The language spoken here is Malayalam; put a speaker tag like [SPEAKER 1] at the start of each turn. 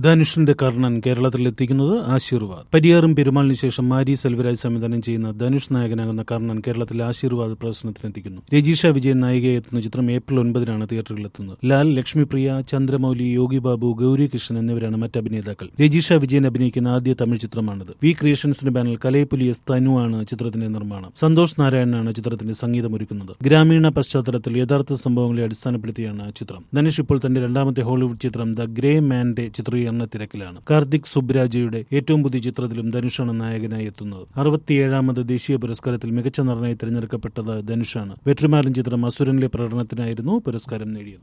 [SPEAKER 1] ധനുഷിന്റെ കർണൻ കേരളത്തിൽ എത്തിക്കുന്നത് ആശീർവാദ് പരിയാറും പെരുമാളിന് ശേഷം മാരി സെൽവരാജ് സംവിധാനം ചെയ്യുന്ന ധനുഷ് നായകനാകുന്ന കർണൻ കേരളത്തിൽ ആശീർവാദ് പ്രദർശനത്തിനെത്തിക്കുന്നു രജീഷ വിജയൻ നായികയെ എത്തുന്ന ചിത്രം ഏപ്രിൽ ഒൻപതിനാണ് തിയേറ്ററിലെത്തുന്നത് ലാൽ ലക്ഷ്മിപ്രിയ ചന്ദ്രമൌലി യോഗി ബാബു ഗൌരി കൃഷ്ണൻ എന്നിവരാണ് മറ്റ് അഭിനേതാക്കൾ രജീഷ വിജയൻ അഭിനയിക്കുന്ന ആദ്യ തമിഴ് ചിത്രമാണിത് വി ക്രിയേഷൻസിന്റെ ബാനൽ കലയപ്പുലി എസ് തനുവാണ് ചിത്രത്തിന്റെ നിർമ്മാണം സന്തോഷ് നാരായണനാണ് ചിത്രത്തിന്റെ സംഗീതമൊരുക്കുന്നത് ഗ്രാമീണ പശ്ചാത്തലത്തിൽ യഥാർത്ഥ സംഭവങ്ങളെ അടിസ്ഥാനപ്പെടുത്തിയാണ് ചിത്രം ധനുഷ് ഇപ്പോൾ തന്റെ രണ്ടാമത്തെ ഹോളിവുഡ് ചിത്രം ദ ഗ്രേ മാന്റെ ചിത്രീകരണ തിരക്കിലാണ് കാർത്തിക് സുബ്രാജയുടെ ഏറ്റവും പുതിയ ചിത്രത്തിലും ധനുഷാണ് നായകനായി എത്തുന്നത് അറുപത്തിയേഴാമത് ദേശീയ പുരസ്കാരത്തിൽ മികച്ച നടനായി തിരഞ്ഞെടുക്കപ്പെട്ടത് ധനുഷാണ് വെട്രിമാരൻ ചിത്രം അസുരനിലെ പ്രകടനത്തിനായിരുന്നു പുരസ്കാരം നേടിയത്